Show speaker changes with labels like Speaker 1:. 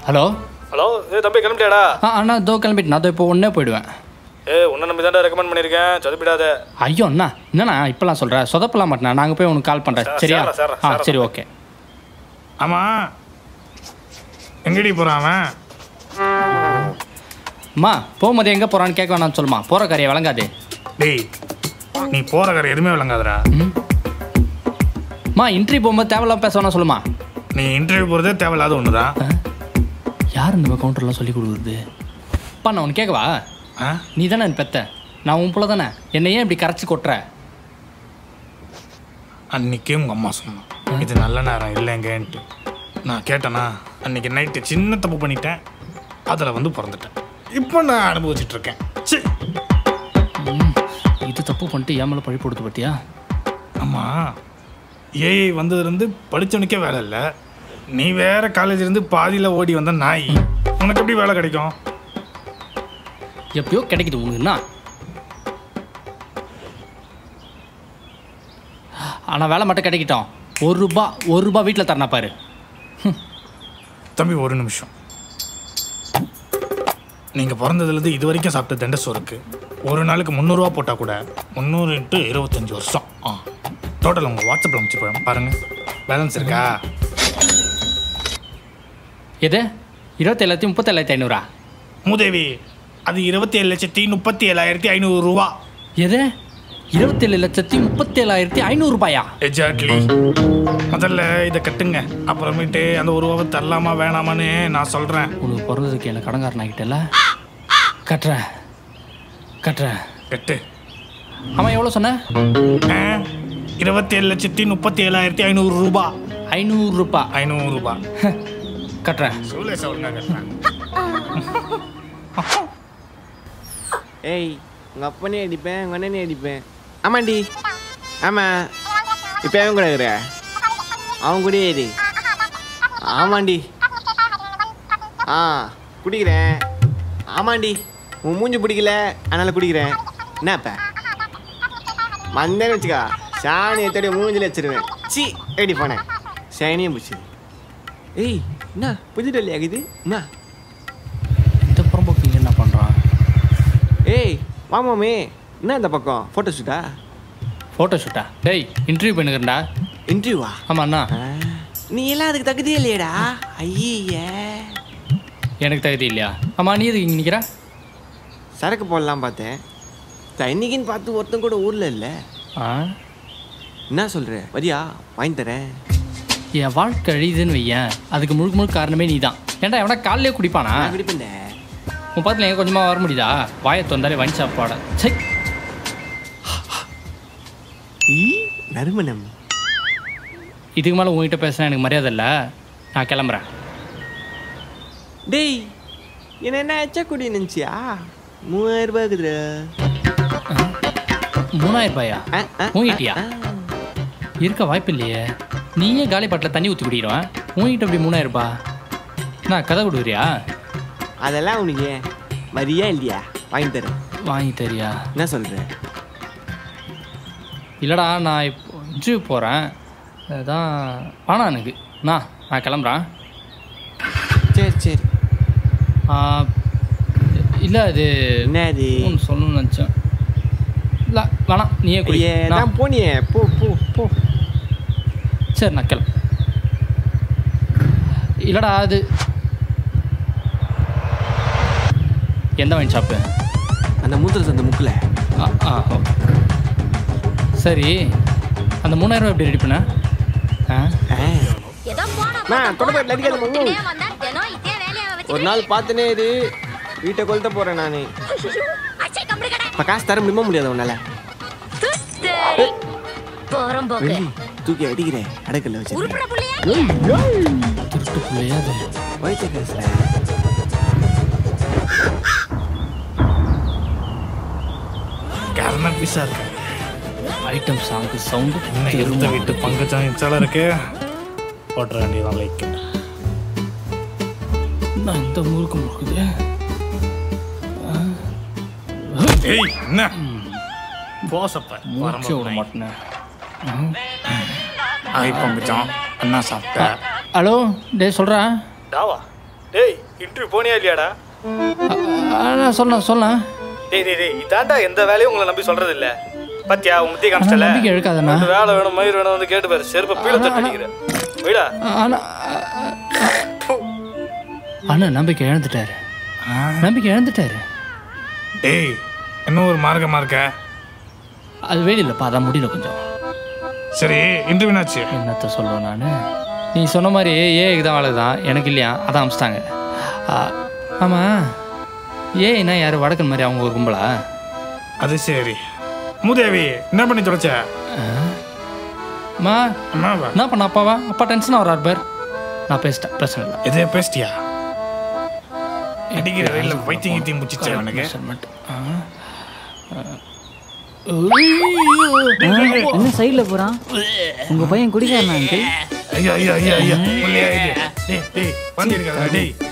Speaker 1: Hello
Speaker 2: hello ஏ தம்பி கிளம்பிட்டியாடா
Speaker 1: ஆ அண்ணா இதோ கிளம்பிட்டு நான் இதோ இப்போ உடனே போயிடுவேன்
Speaker 2: ஏ உன்னை நம்பி தான்டா ரெக்கமெண்ட் பண்ணியிருக்கேன் சொதப்பிடாத
Speaker 1: ஐயோ அண்ணா என்னண்ணா இப்போலாம் சொல்கிறேன் சொதப்பலாம் மாட்டேண்ணா நாங்கள் போய் உனக்கு கால் பண்ணுறேன்
Speaker 2: சரி,
Speaker 1: சரியா
Speaker 2: சரிடா, சரிடா,
Speaker 1: ஆ
Speaker 2: சரிடா.
Speaker 1: சரி ஓகே
Speaker 3: ஆமாம் எங்கடி போகிறான் அவன்
Speaker 1: அம்மா போகும்போது எங்கே போகிறான்னு கேட்க வேணாம்னு சொல்லுமா போகிற காரியம் வழங்காது
Speaker 3: டேய் நீ போகிற காரை எதுவுமே விளங்காதடா
Speaker 1: அம்மா இன்ட்ரி போகும்போது தேவையில்லாம பேச வேணாம் சொல்லுமா
Speaker 3: நீ இன்டர்வியூ போகிறதே தேவையில்லாத ஒன்று தான்
Speaker 1: யார் இந்த கவுண்டர்லாம் சொல்லி கொடுக்குறது அப்பா நான் உனக்கு கேட்கவா
Speaker 3: ஆ
Speaker 1: நீ தானே என் பெத்த நான் உன் புள்ள தானே என்னை ஏன் இப்படி கரைச்சி கொட்டுற
Speaker 3: அன்னைக்கே உங்கள் அம்மா சொன்னான் இது நல்ல நேரம் இல்லைங்கன்ட்டு நான் கேட்டேனா அன்னைக்கு நைட்டு சின்ன தப்பு பண்ணிட்டேன் அதில் வந்து பிறந்துட்டேன் இப்போ நான் அனுபவிச்சுட்டு இருக்கேன் சி
Speaker 1: இது தப்பு பண்ணிட்டு ஏன் மேலே பழி போடுது பத்தியா
Speaker 3: ஆமாம் ஏஐ வந்ததுலேருந்து படித்தவனுக்கே வேலை இல்லை நீ வேற காலேஜ்லேருந்து பாதியில் ஓடி வந்த நாய் உனக்கு எப்படி வேலை கிடைக்கும்
Speaker 1: எப்பயோ கிடைக்குது உனக்கு என்ன ஆனால் வேலை மட்டும் கிடைக்கட்டும் ஒரு ரூபா ஒரு ரூபா வீட்டில் தரணா பாரு
Speaker 3: தம்பி ஒரு நிமிஷம் நீங்கள் பிறந்ததுலேருந்து இது வரைக்கும் சாப்பிட்ட தண்ட சோறுக்கு ஒரு நாளுக்கு முந்நூறுரூவா போட்டால் கூட முந்நூறு இன்ட்டு இருபத்தஞ்சி வருஷம் ஆ டோட்டல் உங்கள் வாட்ஸ்அப்பில் அமைச்சு போய் பாருங்கள் பேலன்ஸ் இருக்கா
Speaker 1: எது இருபத்தேழாயிரத்தி முப்பத்தேழாயிரத்தி ஐநூறா
Speaker 3: மூதேவி அது இருபத்தி ஏழு லட்சத்தி முப்பத்தி ஏழாயிரத்தி ஐநூறு ரூபா
Speaker 1: எது இருபத்தேழு லட்சத்தி முப்பத்தேழாயிரத்தி ஐநூறுபாயா
Speaker 3: எக்ஸாக்ட்லி முதல்ல இதை கட்டுங்க அப்புறமேட்டு அந்த ஒரு ரூபாவை தரலாமா வேணாமான்னு நான் சொல்கிறேன்
Speaker 1: உனக்கு பிறந்ததுக்கு என்ன கடங்காரன் ஆகிட்டல கட்டுறேன் கட்டுறேன்
Speaker 3: கட்டு
Speaker 1: ஆமாம் எவ்வளோ சொன்ன
Speaker 3: இருபத்தி ஏழு லட்சத்தி முப்பத்தி ஏழாயிரத்தி ஐநூறு ரூபா
Speaker 1: ஐநூறுரூபா
Speaker 3: ஐநூறு ரூபா
Speaker 1: கட்டுறேன்
Speaker 3: சூலேஷ் ஒழுங்கா கட்டுறேன்
Speaker 4: ஏய் உங்கள் அப்பனே அடிப்பேன் உங்கள் அண்ணனே அடிப்பேன் ஆமாண்டி ஆமாம் இப்போ அவன் கூட இருக்கிற அவன் கூட ஏறி ஆமாண்டி ஆ குடிக்கிறேன் ஆமாண்டி உன் மூஞ்சி பிடிக்கல அதனால் குடிக்கிறேன் என்னப்ப வந்தேன்னு வச்சுக்கா சாணி எத்தடி மூஞ்சில் வச்சிருவேன் சி ஏடி போனேன் சாணியும் பிடிச்சி ஏய் என்ன புது டெல்லி ஆகுது என்ன
Speaker 1: இந்த புறம்போக்கு இங்கே என்ன பண்ணுறான்
Speaker 4: ஏய் வாமாமே என்ன இந்த பக்கம் ஃபோட்டோ ஷூட்டா
Speaker 1: ஃபோட்டோ ஷூட்டா டேய் இன்டர்வியூ பண்ணுகிறேன்டா
Speaker 4: இன்டர்வியூவா
Speaker 1: ஆமாம் அண்ணா
Speaker 4: நீ எல்லாம் அதுக்கு தகுதியே இல்லையடா ஐயே
Speaker 1: எனக்கு தகுதி இல்லையா ஆமாம் நீ எதுக்கு இங்கே நிற்கிற
Speaker 4: சரக்கு போடலாம் பார்த்தேன் இன்னைக்குன்னு பார்த்து ஒருத்தன் கூட ஊரில் இல்லை
Speaker 1: ஆ
Speaker 4: என்ன சொல்கிற வரியா வாங்கி தரேன்
Speaker 1: என் வாழ்க்கை அழியுதுன்னு வையேன் அதுக்கு முழுக்க முழுக்க காரணமே நீ தான் ஏன்டா எவனா காலையிலே குடிப்பானா
Speaker 4: நான் குடிப்பேன்
Speaker 1: உன் பக்கத்தில் எங்கே கொஞ்சமாக வர முடியுதா வாயை தொந்தாலே வாங்கி சாப்பாட சை
Speaker 4: ஈ நறுமணம்
Speaker 1: இதுக்கு மேலே உங்ககிட்ட பேசினா எனக்கு மரியாதை இல்லை நான் கிளம்புறேன்
Speaker 4: டேய் என்ன என்ன எச்சா குடி நினச்சியா மூவாயிரம் ரூபாய் இருக்குதுடா
Speaker 1: மூணாயிரம் ரூபாயா
Speaker 4: ஆ, ஆ,
Speaker 1: உங்ககிட்டயா
Speaker 4: ஆ.
Speaker 1: இருக்க வாய்ப்பு இல்லையே நீயே காலி பாட்டில் தண்ணி ஊற்றி குடிக்கிறவன் உங்ககிட்ட அப்படி மூணாயிரம் ரூபாய் நான் கதை கொடுக்குறியா
Speaker 4: அதெல்லாம் உனக்கு ஏன் வரியா இல்லையா வாங்கி தரேன்
Speaker 1: வாங்கி தரியா
Speaker 4: என்ன சொல்கிற
Speaker 1: இல்லைடா நான் இப்போ இன்டர்வியூ போகிறேன் அதான் வேணாம் எனக்கு நான் நான் கிளம்புறேன்
Speaker 4: சரி சரி
Speaker 1: இல்லை அது
Speaker 4: என்னது
Speaker 1: ஒன்று சொல்லணும்னு நினச்சேன் இல்லை வேணாம் நீயே குடி
Speaker 4: ஐயே
Speaker 1: நான்
Speaker 4: தான் போனியே போ போ போ
Speaker 1: சரி நான் கிளம்பு இல்லைடா அது எந்த வைன் ஷாப்பு
Speaker 4: அந்த மூத்திர சந்த முக்கில்
Speaker 1: ஆ ஆ ஓகே சரி அந்த மூணாயிரம் எப்படி ரெடி பண்ண ஆ
Speaker 5: ஏதோ போன
Speaker 4: நான் தொடப்பேட்டில் அடிக்காத மம்மு.
Speaker 5: வந்தா தினம் இதே வேலையாவை வச்சு
Speaker 4: ஒரு நாள் பார்த்துனே இரு வீட்டை கொளுத்த போகிறேன் நான்
Speaker 5: அச்சை கம்பளி கடை
Speaker 4: இப்போ காசு தர முடியுமா முடியாது உன்னால
Speaker 5: போறம்போக்கு
Speaker 4: வெள்ளி தூக்கி அடிக்கிறேன் அடக்கல வச்சு
Speaker 5: உருப்பட புள்ளையா
Speaker 1: திருட்டு பிள்ளையா அது
Speaker 4: வயிற்ற காசுல
Speaker 3: கரண பீஸாக இருக்கு
Speaker 1: ஐட்டம் சாங்கு சவுண்டு
Speaker 3: என்ன இருந்த வீட்டு பங்குச்சான் இன்ஸ்டால இருக்கு போட்டுற வேண்டியதான் லைக்
Speaker 1: நான் இந்த முறுக்கு முறுக்குது
Speaker 3: ஏய் என்ன போசப்ப
Speaker 1: மூச்சே விட மாட்டேனே
Speaker 3: ஆய் பங்குச்சான் என்ன சாப்பிட்ட
Speaker 1: ஹலோ டே சொல்கிறேன்
Speaker 2: டாவா டேய் இன்டர்வியூ போனியா இல்லையாடா
Speaker 1: நான் சொல்லலாம் சொல்லலாம்
Speaker 2: டேய் டேய் டேய் இதாண்டா எந்த வேலையும் உங்களை நம்பி சொல்றது இல்ல பாத்தியா உன் முத்தி காமிச்சிட்டல
Speaker 1: நம்பிக்கை இழுக்காதண்ணா.
Speaker 2: உனக்கு வேலை வேணும் மயிர் வேணும் வந்து கேட்டு பாரு செருப்ப பீழ தட்டி அடிக்கிறேன் போயிடா
Speaker 1: ஆனால் அண்ணா நம்பிக்கை இழந்துட்டாரு நம்பிக்கை இழந்துட்டாரு
Speaker 3: டேய் இன்னும் ஒரு மார்க்கமா இருக்க
Speaker 1: அது வேலையில்லப்பா அதான் முடியல கொஞ்சம்
Speaker 3: சரி இன்டர்வியூனாச்சு
Speaker 1: என்னத்த சொல்லுவேன் நான் நீ சொன்ன மாதிரி ஏஐக்கு தான் வேலை தான் எனக்கு இல்லையா அதான் அமிச்சிட்டாங்க ஆமாம் ஏஐனா யார் வடக்கன் மாதிரி அவங்க ஒரு கும்பலா
Speaker 3: அது சரி மூதேவி என்ன பண்ணி தொலைச்ச
Speaker 1: அம்மா
Speaker 3: அம்மாவா
Speaker 1: என்ன பண்ண அப்பாவா அப்பா டென்ஷனாக வரார் பார் நான் பேசிட்டேன் பிரச்சனை இல்லை
Speaker 3: இதே பேசிட்டியா அடிக்கிற வெயில வைத்தியம் கீத்தியம் முடிச்சிச்சா அவனுக்கு
Speaker 1: Measurement. ஆ.
Speaker 6: என்ன சைடில் போகிறான் உங்கள் பையன் குடிக்காரனா அங்கிள்
Speaker 3: ஐயா ஐயா ஐயா ஐயா உள்ளே இது டேய் டேய் வந்து இருக்காத டேய்